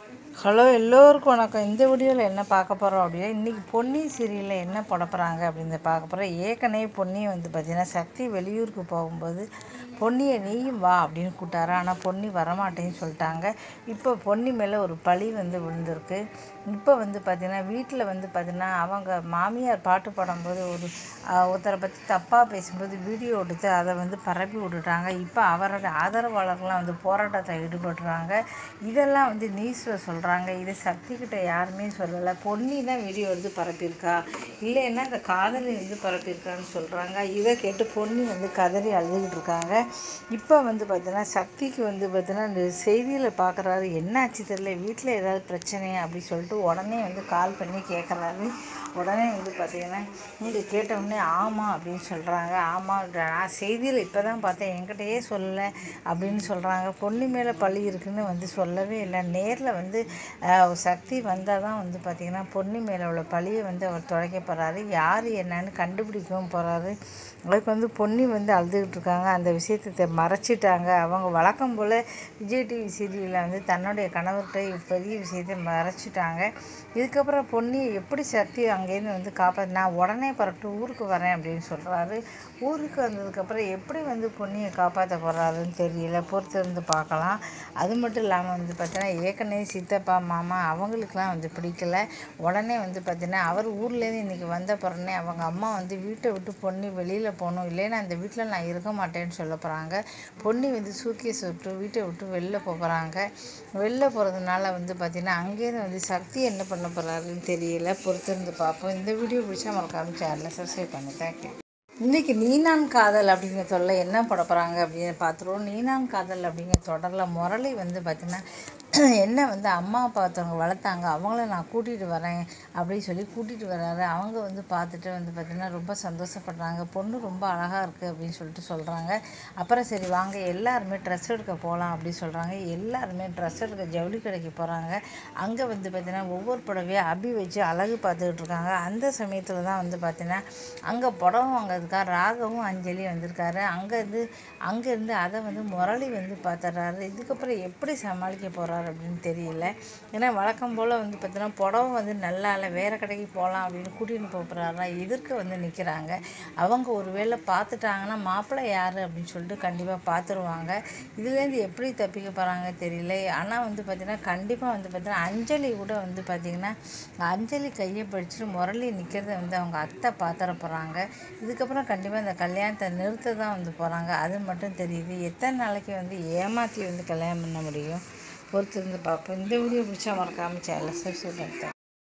hello எல்லோருக்கும் வணக்கம் இந்த வீடியோவில் என்ன பார்க்க போகிறோம் அப்படின்னா இன்றைக்கி பொன்னி சீரியலில் என்ன போட போகிறாங்க அப்படின்னு பார்க்க போகிறோம் ஏற்கனவே பொன்னி வந்து பார்த்திங்கன்னா சக்தி வெளியூருக்கு போகும்போது பொன்னியை நீயும் வா அப்படின்னு கூட்டாரு ஆனால் பொன்னி வரமாட்டேன்னு சொல்லிட்டாங்க இப்போ பொன்னி மேலே ஒரு பழி வந்து விழுந்திருக்கு இப்போ வந்து பார்த்திங்கன்னா வீட்டில் வந்து பார்த்திங்கன்னா அவங்க மாமியார் பாட்டு பாடும்போது ஒரு ஆஹ், ஒருத்தரை பற்றி தப்பாக பேசும்போது வீடியோ எடுத்து அதை வந்து பரப்பி விட்டுட்டாங்க இப்போ அவரோட ஆதரவாளர்கள்லாம் வந்து போராட்டத்தில் ஈடுபடுறாங்க இதெல்லாம் வந்து நியூஸில் சொல்கிறாங்க இது சக்தி கிட்ட யாருமே சொல்லலை பொன்னி தான் வீடியோ எடுத்து பரப்பியிருக்கா இல்லைன்னா இந்த காதலி வந்து பரப்பியிருக்கான்னு சொல்கிறாங்க இதை கேட்டு பொன்னி வந்து கதறி அழுதுகிட்டு இருக்காங்க இப்போ வந்து பார்த்தீங்கன்னா சக்திக்கு வந்து பார்த்தீங்கன்னா இந்த செய்தியில் பார்க்குறாரு என்னாச்சு தெரியல வீட்டில் ஏதாவது பிரச்சனையா அப்படி சொல்லிட்டு உடனே வந்து கால் பண்ணி கேட்குறாரு உடனே வந்து பார்த்தீங்கன்னா இங்கே கேட்டவுடனே ஆமாம் அப்படின்னு சொல்கிறாங்க ஆமாம் நான் செய்தியில் இப்போ தான் பார்த்தேன் என்கிட்டயே சொல்லலை அப்படின்னு சொல்கிறாங்க பொண்ணு மேலே பழி இருக்குன்னு வந்து சொல்லவே இல்லை நேரில் வந்து ஆஹ், சக்தி வந்தால் தான் வந்து பார்த்திங்கன்னா பொண்ணு மேலே உள்ள பழியை வந்து அவர் துடைக்க போகிறாரு யார் என்னன்னு கண்டுபிடிக்கவும் போகிறாரு அதுக்கு வந்து பொன்னி வந்து அழுதுகிட்டு இருக்காங்க அந்த விஷயத்தை மறைச்சிட்டாங்க அவங்க வழக்கம் போல் விஜய் டிவி சீரியலில் வந்து தன்னுடைய கணவர்கிட்ட பெரிய விஷயத்தை மறைச்சிட்டாங்க இதுக்கப்புறம் பொன்னி எப்படி சக்தி அங்கேருந்து வந்து காப்பாற்ற நான் உடனே பரப்பிட்டு ஊருக்கு வரேன் அப்படின்னு சொல்கிறாரு ஊருக்கு வந்ததுக்கப்புறம் எப்படி வந்து பொன்னியை காப்பாற்ற போகிறாருன்னு தெரியல பொறுத்து இருந்து பார்க்கலாம் அது மட்டும் இல்லாமல் வந்து பார்த்தீங்கன்னா ஏற்கனவே சித்தப்பா மாமா அவங்களுக்குலாம் வந்து பிடிக்கல உடனே வந்து பார்த்தீங்கன்னா அவர் ஊர்லேருந்து இன்றைக்கி வந்த பிறனே அவங்க அம்மா வந்து வீட்டை விட்டு பொன்னி வெளியில் போகணும் இல்லைன்னா அந்த வீட்டில் நான் இருக்க மாட்டேன்னு சொல்ல போகிறாங்க பொன்னி வந்து சூக்கேஸ் விட்டு வீட்டை விட்டு வெளில போகிறாங்க வெளில போகிறதுனால வந்து பார்த்திங்கன்னா அங்கேருந்து வந்து சக்தி என்ன பண்ண போகிறாருன்னு தெரியல பொறுத்திருந்து பார்ப்போம் இந்த வீடியோ பிடிச்சா மறக்காம சேனலை சப்ஸ்கிரைப் பண்ணு தேங்க்யூ இன்றைக்கி நீனான் காதல் அப்படிங்கிற தொடர்ல என்ன போட போகிறாங்க அப்படின்னு பார்த்துருவோம் நீனான் காதல் அப்படிங்கிற தொடரில் முரளி வந்து பார்த்திங்கன்னா என்ன வந்து அம்மா அப்பா ஒருத்தவங்க வளர்த்தாங்க அவங்கள நான் கூட்டிகிட்டு வரேன் அப்படின்னு சொல்லி கூட்டிகிட்டு வராரு அவங்க வந்து பார்த்துட்டு வந்து பார்த்திங்கன்னா ரொம்ப சந்தோஷப்படுறாங்க பொண்ணு ரொம்ப அழகாக இருக்குது அப்படின்னு சொல்லிட்டு சொல்கிறாங்க அப்புறம் சரி வாங்க எல்லாருமே ட்ரெஸ் எடுக்க போகலாம் அப்படின்னு சொல்கிறாங்க எல்லாருமே ட்ரெஸ் எடுக்க ஜவுளி கடைக்கு போகிறாங்க அங்கே வந்து பார்த்திங்கன்னா ஒவ்வொரு புடவையாக அபி வச்சு அழகு பார்த்துக்கிட்டு இருக்காங்க அந்த சமயத்தில் தான் வந்து பார்த்திங்கன்னா அங்கே புடவை வாங்கிறதுக்காக ராகவும் அஞ்சலி வந்திருக்காரு அங்கேருந்து அங்கேருந்து அதை வந்து முரளி வந்து பார்த்துட்றாரு இதுக்கப்புறம் எப்படி சமாளிக்க போகிறாரு அப்படின்னு தெரியல ஏன்னா வழக்கம் போல் வந்து பார்த்தீங்கன்னா புடவை வந்து நல்லா இல்லை வேறு கடைக்கு போகலாம் அப்படின்னு கூட்டிகிட்டு போகிறாரா எதிர்க்க வந்து நிற்கிறாங்க அவங்க ஒரு வேளை பார்த்துட்டாங்கன்னா மாப்பிள்ளை யார் அப்படின்னு சொல்லிட்டு கண்டிப்பாக பார்த்துருவாங்க இதுலேருந்து எப்படி தப்பிக்க போகிறாங்க தெரியல ஆனால் வந்து பார்த்திங்கன்னா கண்டிப்பாக வந்து பார்த்திங்கன்னா அஞ்சலி கூட வந்து பார்த்திங்கன்னா அஞ்சலி கையை பிடிச்சிட்டு முரளி நிற்கிறத வந்து அவங்க அத்தை பார்த்துட போகிறாங்க இதுக்கப்புறம் கண்டிப்பாக இந்த கல்யாணத்தை நிறுத்த தான் வந்து போகிறாங்க அது மட்டும் தெரியுது எத்தனை நாளைக்கு வந்து ஏமாற்றி வந்து கல்யாணம் பண்ண முடியும் பொறுத்திருந்து பார்ப்போம் இந்த வீடியோ பிடிச்சா மறக்காமல் சேனலை சப்ஸ்கிரைப் பண்ணிட்டேன்